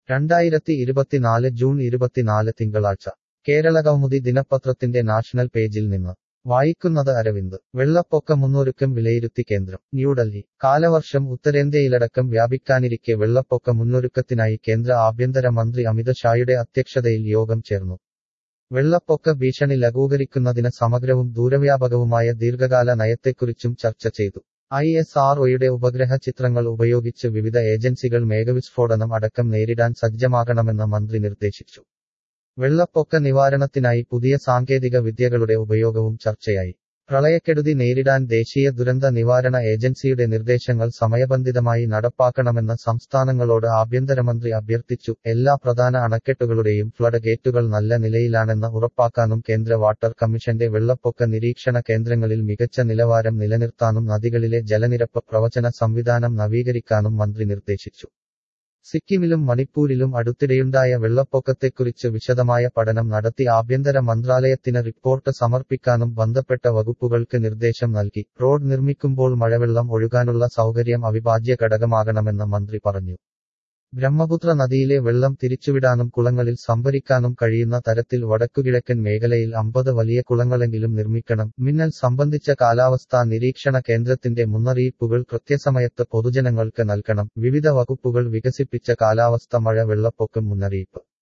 രണ്ടായിരത്തി ഇരുപത്തിനാല് ജൂൺ ഇരുപത്തിനാല് തിങ്കളാഴ്ച കേരളകൗമുദി ദിനപത്രത്തിന്റെ നാഷണൽ പേജിൽ നിന്ന് വായിക്കുന്നത് അരവിന്ദ് വെള്ളപ്പൊക്ക മുന്നൊരുക്കം വിലയിരുത്തി കേന്ദ്രം ന്യൂഡൽഹി കാലവർഷം ഉത്തരേന്ത്യയിലടക്കം വ്യാപിക്കാനിരിക്കെ വെള്ളപ്പൊക്ക മുന്നൊരുക്കത്തിനായി കേന്ദ്ര ആഭ്യന്തര മന്ത്രി അമിത് ഷായുടെ അധ്യക്ഷതയിൽ യോഗം ചേർന്നു വെള്ളപ്പൊക്ക ഭീഷണി ലഘൂകരിക്കുന്നതിന് സമഗ്രവും ദൂരവ്യാപകവുമായ ദീർഘകാല നയത്തെക്കുറിച്ചും ചർച്ച ചെയ്തു ഐ എസ് ആർ ഒയുടെ ഉപഗ്രഹ ചിത്രങ്ങൾ ഉപയോഗിച്ച് വിവിധ ഏജൻസികൾ മേഘവിസ്ഫോടനം അടക്കം നേരിടാൻ സജ്ജമാകണമെന്ന് മന്ത്രി നിർദ്ദേശിച്ചു വെള്ളപ്പൊക്ക നിവാരണത്തിനായി പുതിയ സാങ്കേതിക വിദ്യകളുടെ ഉപയോഗവും ചർച്ചയായി പ്രളയക്കെടുതി നേരിടാൻ ദേശീയ ദുരന്ത നിവാരണ ഏജൻസിയുടെ നിർദ്ദേശങ്ങൾ സമയബന്ധിതമായി നടപ്പാക്കണമെന്ന് സംസ്ഥാനങ്ങളോട് ആഭ്യന്തരമന്ത്രി അഭ്യർത്ഥിച്ചു എല്ലാ പ്രധാന അണക്കെട്ടുകളുടെയും ഫ്ലഡ് ഗേറ്റുകൾ നല്ല നിലയിലാണെന്ന് ഉറപ്പാക്കാനും കേന്ദ്ര വാട്ടർ കമ്മീഷന്റെ വെള്ളപ്പൊക്ക നിരീക്ഷണ കേന്ദ്രങ്ങളിൽ മികച്ച നിലവാരം നിലനിർത്താനും നദികളിലെ ജലനിരപ്പ് പ്രവചന സംവിധാനം നവീകരിക്കാനും മന്ത്രി നിർദ്ദേശിച്ചു സിക്കിമിലും മണിപ്പൂരിലും അടുത്തിടെയുണ്ടായ വെള്ളപ്പൊക്കത്തെക്കുറിച്ച് വിശദമായ പഠനം നടത്തി ആഭ്യന്തര മന്ത്രാലയത്തിന് റിപ്പോർട്ട് സമർപ്പിക്കാനും ബന്ധപ്പെട്ട വകുപ്പുകൾക്ക് നിർദ്ദേശം നൽകി റോഡ് നിർമ്മിക്കുമ്പോൾ മഴവെള്ളം ഒഴുകാനുള്ള സൗകര്യം അവിഭാജ്യ ഘടകമാകണമെന്ന് മന്ത്രി പറഞ്ഞു ബ്രഹ്മപുത്ര നദിയിലെ വെള്ളം തിരിച്ചുവിടാനും കുളങ്ങളിൽ സംഭരിക്കാനും കഴിയുന്ന തരത്തിൽ വടക്കുകിഴക്കൻ മേഖലയിൽ അമ്പത് വലിയ കുളങ്ങളെങ്കിലും നിർമ്മിക്കണം മിന്നൽ സംബന്ധിച്ച കാലാവസ്ഥാ നിരീക്ഷണ കേന്ദ്രത്തിന്റെ മുന്നറിയിപ്പുകൾ കൃത്യസമയത്ത് പൊതുജനങ്ങൾക്ക് നൽകണം വിവിധ വകുപ്പുകൾ വികസിപ്പിച്ച കാലാവസ്ഥ മഴ വെള്ളപ്പൊക്കം മുന്നറിയിപ്പ്